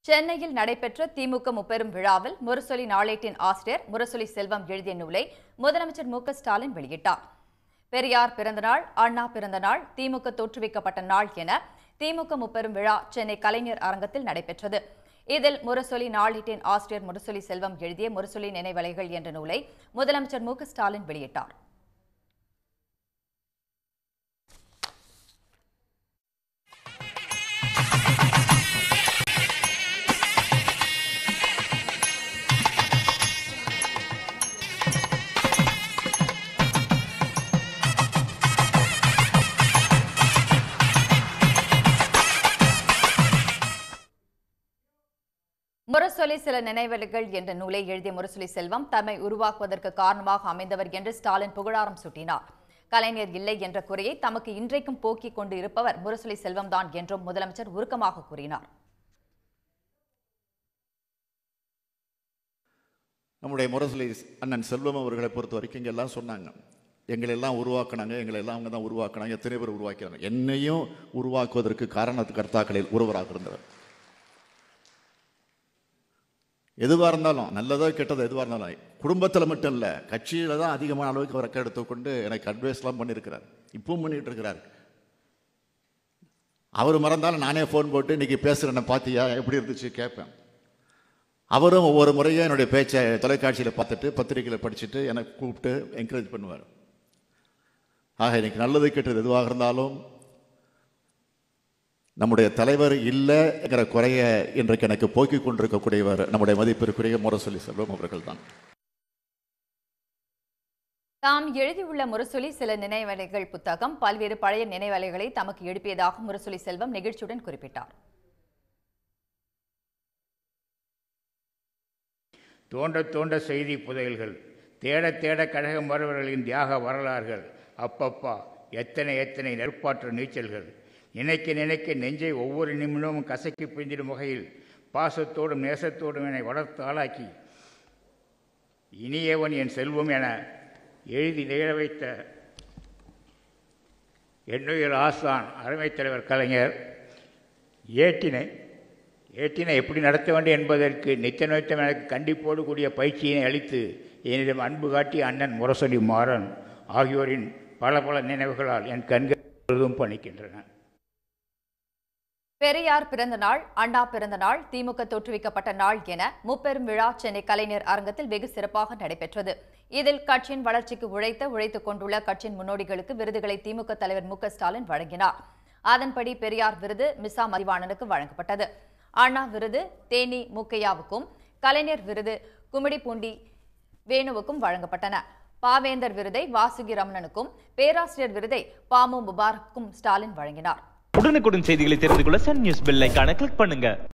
சென்னையில் நடைபெற்ற திமுக முப்பெரும் விழாவில் முரசொலி நாளேட்டின் ஆசிரியர் முரசொலி செல்வம் எழுதிய நூலை முதலமைச்சர் மு க ஸ்டாலின் வெளியிட்டார் பெரியார் பிறந்தநாள் அண்ணா பிறந்தநாள் திமுக தோற்றுவிக்கப்பட்ட நாள் என திமுக முப்பெரும் விழா சென்னை கலைஞர் அரங்கத்தில் நடைபெற்றது இதில் முரசொலி நாளேட்டின் ஆசிரியர் முரசொலி செல்வம் எழுதிய முரசொலி நினைவலைகள் என்ற நூலை முதலமைச்சர் மு க ஸ்டாலின் வெளியிட்டார் முரசொலி சில நினைவலைகள் என்ற நூலை எழுதிய முரசொலி செல்வம் தம்மை உருவாக்குவதற்கு காரணமாக அமைந்தவர் என்று ஸ்டாலின் புகழாரம் சூட்டினார் கலைஞர் இல்லை என்ற குறையை தமக்கு இன்றைக்கும் போக்கிக் கொண்டு இருப்பவர் முரசொலி செல்வம்தான் என்றும் முதலமைச்சர் உருக்கமாக கூறினார் நம்முடைய முரசொலி அண்ணன் செல்வம் அவர்களை பொறுத்த வரைக்கும் இங்க எல்லாம் சொன்னாங்க எங்களை எல்லாம் உருவாக்குனாங்க எங்களை எல்லாம் அவங்க தான் உருவாக்குனாங்க எத்தனை பேர் உருவாக்கிறாங்க என்னையும் உருவாக்குவதற்கு காரணத்து கர்த்தாக்களில் ஒருவராக இருந்தவர் எதுவாக இருந்தாலும் நல்லதோ கெட்டதோ எதுவாக இருந்தாலும் குடும்பத்தில் மட்டும் இல்லை கட்சியில் தான் அதிகமான அளவுக்கு அவர் அக்கறை எடுத்துக்கொண்டு எனக்கு அட்வைஸ்லாம் பண்ணியிருக்கிறார் இப்பவும் பண்ணிட்டு இருக்கிறார் அவர் மறந்தாலும் நானே ஃபோன் போட்டு இன்னைக்கு பேசுகிறேன் பார்த்தியா எப்படி இருந்துச்சு கேட்பேன் அவரும் ஒவ்வொரு முறையும் என்னுடைய பேச்சை தொலைக்காட்சியில் பார்த்துட்டு பத்திரிகையில் படிச்சுட்டு எனக்கு கூப்பிட்டு என்கரேஜ் பண்ணுவார் ஆக இன்னைக்கு நல்லது கெட்டது எதுவாக இருந்தாலும் நம்முடைய தலைவர் இல்லைங்கிற குறைய இன்றைக்கு எனக்கு போக்கிக் கொண்டிருக்கக்கூடியவர் நம்முடைய மதிப்பிற்குரிய முரசொலி செல்வம் அவர்கள் தான் தாம் எழுதியுள்ள முரசொலி சில நினைவலைகள் புத்தகம் பல்வேறு பழைய நினைவலைகளை தமக்கு எழுப்பியதாக முரசொலி செல்வம் நெகிழ்ச்சியுடன் குறிப்பிட்டார் தோண்ட தோண்ட செய்தி புதையல்கள் தேட தேட கழகம் வருபவர்களின் தியாக வரலாறுகள் அப்பப்பா எத்தனை எத்தனை நெற்பாற்ற நீச்சல்கள் நினைக்க நினைக்க நெஞ்சை ஒவ்வொரு நிமிடமும் கசக்கி பிந்திடும் வகையில் பாசத்தோடும் நேசத்தோடும் என்னை வளர்த்து ஆளாக்கி இனியவன் என் செல்வம் என எழுதி நிகழ வைத்த என்னுயிர் ஆசான் அருமைத் தலைவர் கலைஞர் ஏட்டினை ஏட்டினை எப்படி நடத்த வேண்டும் என்பதற்கு நித்திய நோய்த்தம் எனக்கு கண்டிப்போடு கூடிய பயிற்சியினை அளித்து என்னிடம் அன்பு காட்டி அண்ணன் முரசொலி மாறன் ஆகியோரின் பல பல நினைவுகளால் என் கண்கள் பொழுதும் பணிக்கின்றன பெரியார் பிறந்த நாள் அண்ணா பிறந்த நாள் திமுக தோற்றுவிக்கப்பட்ட நாள் என முப்பெரும் விழா சென்னை கலைஞர் அரங்கத்தில் வெகு சிறப்பாக நடைபெற்றது இதில் கட்சியின் வளர்ச்சிக்கு உழைத்த உழைத்துக் கொண்டுள்ள கட்சியின் முன்னோடிகளுக்கு விருதுகளை திமுக தலைவர் மு க ஸ்டாலின் வழங்கினார் அதன்படி பெரியார் விருது மிசா மதிவாணனுக்கு வழங்கப்பட்டது அண்ணா விருது தேனி மூக்கையாவுக்கும் கலைஞர் விருது கும்மிடிப்பூண்டி வேணுவுக்கும் வழங்கப்பட்டன பாவேந்தர் விருதை வாசுகி ரமணனுக்கும் பேராசிரியர் விருதை பாமு முபாரக்கும் ஸ்டாலின் வழங்கினார் உடனுக்குடன் செய்திகளை தெரிந்து கொள்ள சன் நியூஸ் பெல் ஐகானை கிளிக் பண்ணுங்க